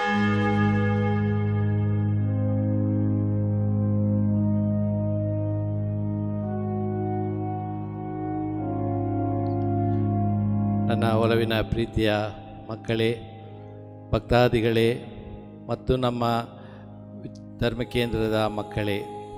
ನನ್ನ ಒಲವಿನ ಪ್ರೀತಿಯ ಮಕ್ಕಳೇ ಭಕ್ತಾದಿಗಳೇ ಮತ್ತು ನಮ್ಮ ಧರ್ಮ ಕೇಂದ್ರದ ಮಕ್ಕಳೇ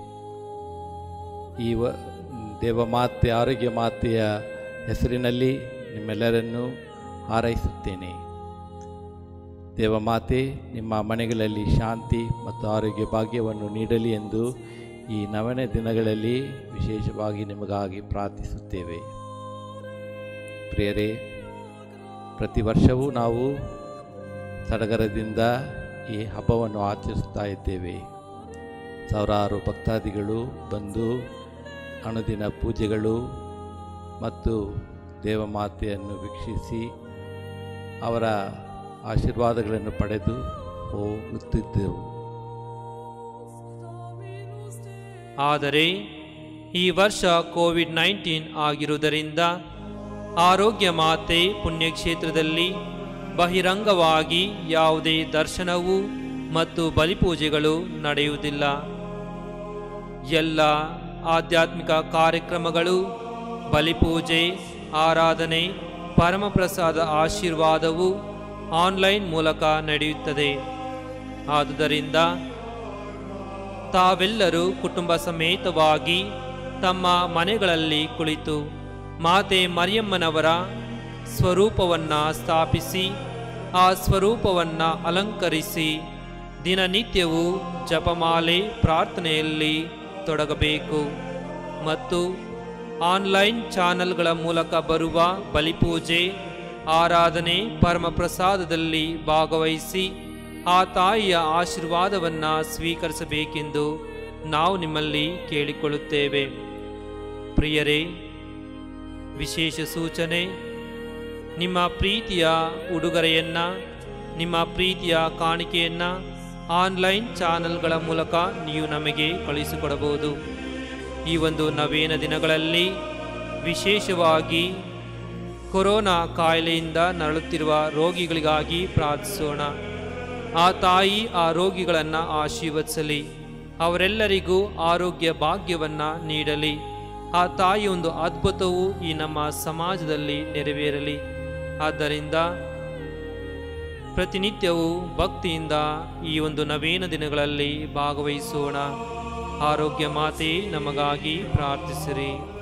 ಈ ವ ದೇವಮಾತೆ ಆರೋಗ್ಯ ಮಾತೆಯ ಹೆಸರಿನಲ್ಲಿ ನಿಮ್ಮೆಲ್ಲರನ್ನೂ ಹಾರೈಸುತ್ತೇನೆ ದೇವಮಾತೆ ನಿಮ್ಮ ಮನೆಗಳಲ್ಲಿ ಶಾಂತಿ ಮತ್ತು ಆರೋಗ್ಯ ಭಾಗ್ಯವನ್ನು ನೀಡಲಿ ಎಂದು ಈ ನವನೇ ದಿನಗಳಲ್ಲಿ ವಿಶೇಷವಾಗಿ ನಿಮಗಾಗಿ ಪ್ರಾರ್ಥಿಸುತ್ತೇವೆ ಪ್ರಿಯರೇ ಪ್ರತಿ ವರ್ಷವೂ ನಾವು ಸಡಗರದಿಂದ ಈ ಹಬ್ಬವನ್ನು ಆಚರಿಸ್ತಾ ಇದ್ದೇವೆ ಸಾವಿರಾರು ಭಕ್ತಾದಿಗಳು ಬಂದು ಅನುದಿನ ಪೂಜೆಗಳು ಮತ್ತು ದೇವಮಾತೆಯನ್ನು ವೀಕ್ಷಿಸಿ ಅವರ ಆಶೀರ್ವಾದಗಳನ್ನು ಪಡೆದು ಹೋಗುತ್ತಿದ್ದೆವು ಆದರೆ ಈ ವರ್ಷ ಕೋವಿಡ್ ನೈನ್ಟೀನ್ ಆಗಿರುವುದರಿಂದ ಆರೋಗ್ಯ ಮಾತೆ ಪುಣ್ಯಕ್ಷೇತ್ರದಲ್ಲಿ ಬಹಿರಂಗವಾಗಿ ಯಾವುದೇ ದರ್ಶನವು ಮತ್ತು ಬಲಿಪೂಜೆಗಳು ನಡೆಯುವುದಿಲ್ಲ ಎಲ್ಲ ಆಧ್ಯಾತ್ಮಿಕ ಕಾರ್ಯಕ್ರಮಗಳು ಬಲಿಪೂಜೆ ಆರಾಧನೆ ಪರಮಪ್ರಸಾದ ಆಶೀರ್ವಾದವು ಆನ್ಲೈನ್ ಮೂಲಕ ನಡೆಯುತ್ತದೆ ಆದುದರಿಂದ ತಾವೆಲ್ಲರೂ ಕುಟುಂಬ ಸಮೇತವಾಗಿ ತಮ್ಮ ಮನೆಗಳಲ್ಲಿ ಕುಳಿತು ಮಾತೆ ಮರಿಯಮ್ಮನವರ ಸ್ವರೂಪವನ್ನ ಸ್ಥಾಪಿಸಿ ಆ ಸ್ವರೂಪವನ್ನ ಅಲಂಕರಿಸಿ ದಿನನಿತ್ಯವೂ ಜಪಮಾಲೆ ಪ್ರಾರ್ಥನೆಯಲ್ಲಿ ತೊಡಗಬೇಕು ಮತ್ತು ಆನ್ಲೈನ್ ಚಾನೆಲ್ಗಳ ಮೂಲಕ ಬರುವ ಬಲಿಪೂಜೆ ಆರಾಧನೆ ಪರಮಪ್ರಸಾದದಲ್ಲಿ ಭಾಗವಹಿಸಿ ಆ ತಾಯಿಯ ಆಶೀರ್ವಾದವನ್ನು ಸ್ವೀಕರಿಸಬೇಕೆಂದು ನಾವು ನಿಮ್ಮಲ್ಲಿ ಕೇಳಿಕೊಳ್ಳುತ್ತೇವೆ ಪ್ರಿಯರೇ ವಿಶೇಷ ಸೂಚನೆ ನಿಮ್ಮ ಪ್ರೀತಿಯ ಉಡುಗೊರೆಯನ್ನ ನಿಮ್ಮ ಪ್ರೀತಿಯ ಕಾಣಿಕೆಯನ್ನ ಆನ್ಲೈನ್ ಚಾನೆಲ್ಗಳ ಮೂಲಕ ನೀವು ನಮಗೆ ಕಳುಹಿಸಿಕೊಡಬಹುದು ಈ ಒಂದು ನವೀನ ದಿನಗಳಲ್ಲಿ ವಿಶೇಷವಾಗಿ ಕೊರೋನಾ ಕಾಯಿಲೆಯಿಂದ ನರಳುತ್ತಿರುವ ರೋಗಿಗಳಿಗಾಗಿ ಪ್ರಾರ್ಥಿಸೋಣ ಆ ತಾಯಿ ಆ ರೋಗಿಗಳನ್ನು ಆಶೀರ್ವದಿಸಲಿ ಅವರೆಲ್ಲರಿಗೂ ಆರೋಗ್ಯ ಭಾಗ್ಯವನ್ನು ನೀಡಲಿ ಆ ತಾಯಿ ಒಂದು ಅದ್ಭುತವು ಈ ನಮ್ಮ ಸಮಾಜದಲ್ಲಿ ನೆರವೇರಲಿ ಆದ್ದರಿಂದ ಪ್ರತಿನಿತ್ಯವೂ ಭಕ್ತಿಯಿಂದ ಈ ಒಂದು ನವೀನ ದಿನಗಳಲ್ಲಿ ಭಾಗವಹಿಸೋಣ ಆರೋಗ್ಯ ಮಾತೆ ನಮಗಾಗಿ ಪ್ರಾರ್ಥಿಸಿರಿ